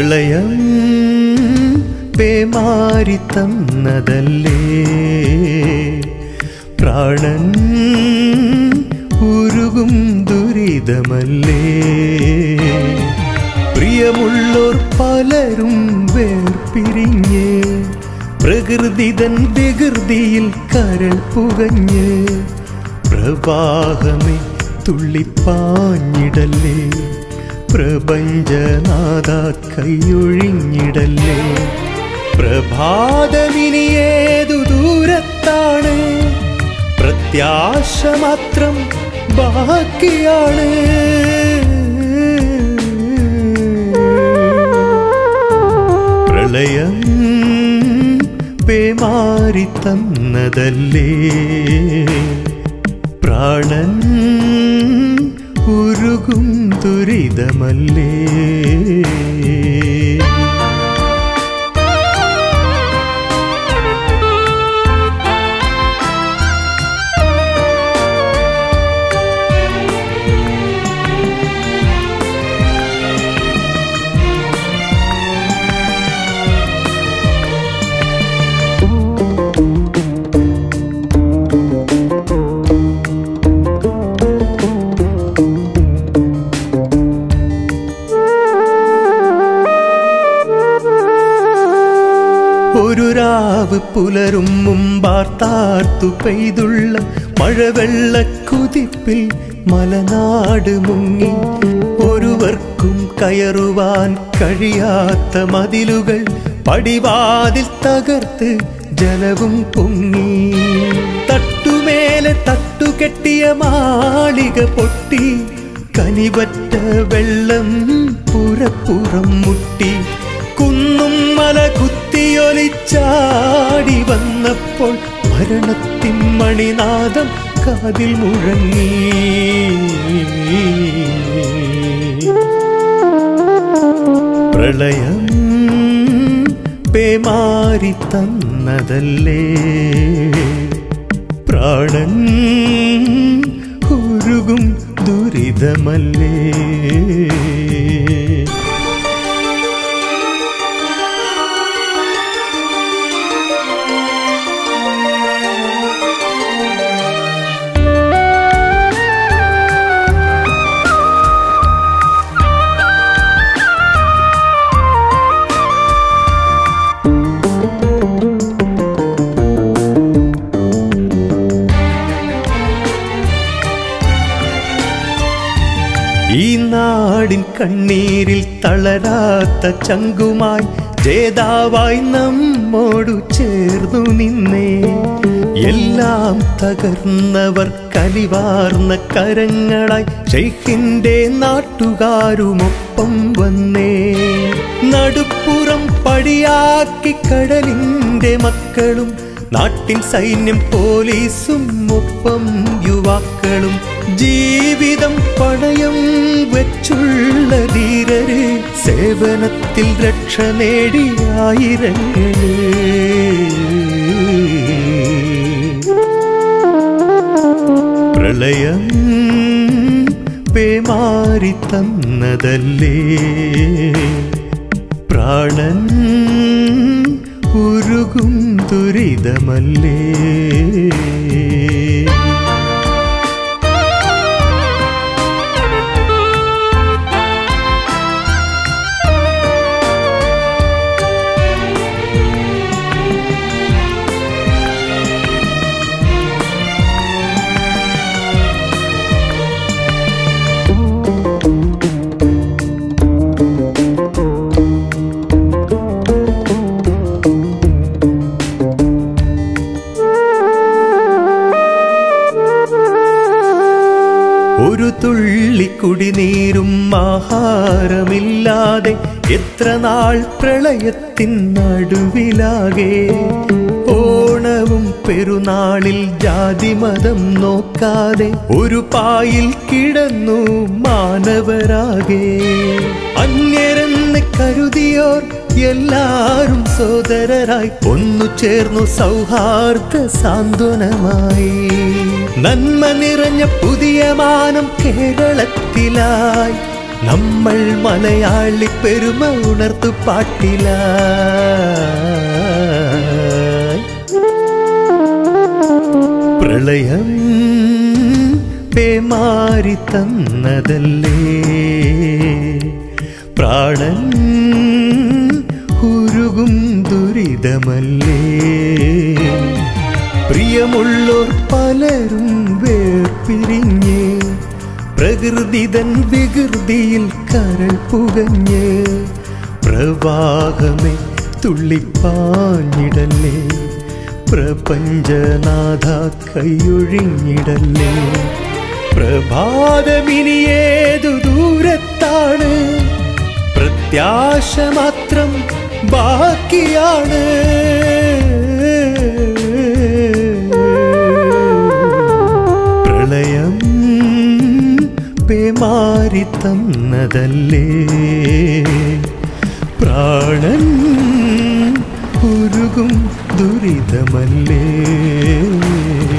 പ്രളയം പേമാരി തന്നതല്ലേ പ്രാണൻ ഉരുകും ദുരിതമല്ലേ പ്രിയമുള്ളോർ പലരും വേർപിരിഞ്ഞ് പ്രകൃതിതൻ വികൃതിയിൽ കരൾ പുകഞ്ഞ് പ്രവാഹമേ തുള്ളിപ്പാഞ്ഞിടല്ലേ പ്രപഞ്ചനാഥ കൈയൊഴിഞ്ഞിടല്ലേ പ്രഭാതമിനി ഏതു ദൂരത്താണ് പ്രത്യാശ മാത്രം ബാക്കിയാണ് പ്രളയം പേമാരി തന്നതല്ലേ പ്രാണൻ ഉരുകും ദുരിതമല്ലേ ഒരു രാവ് പുലരും മുമ്പാർത്താർത്തു പെയ്തുള്ള മഴവെള്ള കുതിപ്പിൽ മലനാട് മുങ്ങി ഒരുവർക്കും കയറുവാൻ കഴിയാത്ത മതിലുകൾ പടിവാതിൽ തകർത്ത് ജലവും പൊങ്ങി തട്ടുമേലെ തട്ടുകെട്ടിയ മാളിക പൊട്ടി കനിവറ്റ വെള്ളം പുറപ്പുറം മുട്ടി കുന്നും മല കുത്തിയൊലിച്ചാടി വന്നപ്പോൾ മരണത്തിൻ മണിനാദം കാതിൽ മുഴങ്ങി പ്രളയം പേമാരി തന്നതല്ലേ പ്രാണൻ ഉരുകും ദുരിതമല്ലേ ഈ നാടിൻ കണ്ണീരിൽ തളരാത്ത ചങ്കുമായി ജേതാവായി നമ്മോടു ചേർന്നു നിന്നേ എല്ലാം തകർന്നവർ കലിവാർന്ന കരങ്ങളായി ഷെയ്ഖിന്റെ നാട്ടുകാരുമൊപ്പം വന്നേ നടുപ്പുറം പടിയാക്കി കടലിന്റെ മക്കളും നാട്ടിൻ സൈന്യം പോലീസും ഒപ്പം യുവാക്കളും ജീവിതം പണയം വെച്ചുള്ള ധീരര് സേവനത്തിൽ രക്ഷ നേടി ആയിരങ്ങള് പ്രളയം പേമാരി തന്നതല്ലേ പ്രാണൻ ഉരുകും ദുരിതമല്ലേ ഒരു തുള്ളി കുടിനീരും ആഹാരമില്ലാതെ എത്ര നാൾ പ്രളയത്തിൻ നടുവിലാകെ ഓണവും പെരുന്നാളിൽ ജാതിമതം നോക്കാതെ ഒരു പായിൽ കിടന്നു മാനവരാകെ അന്യരെന്ന് കരുതിയോർ എല്ലാരും സോദരരായി ഒന്നു ചേർന്നു സൗഹാർദ്ദ സാന്ത്വനമായി നന്മ നിറഞ്ഞ പുതിയ മാനം കേരളത്തിലായി നമ്മൾ മലയാളി പെരുമ ഉണർത്തു പാട്ടിലായി പ്രളയം പേമാരി തന്നതല്ലേ പ്രാണൻ ഉരുകും ദുരിതമല്ലേ പ്രിയമുള്ളോർ പലരും വേർപിരിഞ്ഞ് പ്രകൃതിതൻ വികൃതിയിൽ കരൾ പുകഞ്ഞ് പ്രവാഹമേ തുള്ളിപ്പാഞ്ഞിടല്ലേ പ്രപഞ്ചനാഥ കൈയൊഴിഞ്ഞിടല്ലേ പ്രഭാതമിനിയേതു ദൂരത്താണ് പ്രത്യാശ മാത്രം ബാക്കിയാണ് പ്രളയം പേമാരി തന്നതല്ലേ പ്രാണൻ ഉരുകും ദുരിതമല്ലേ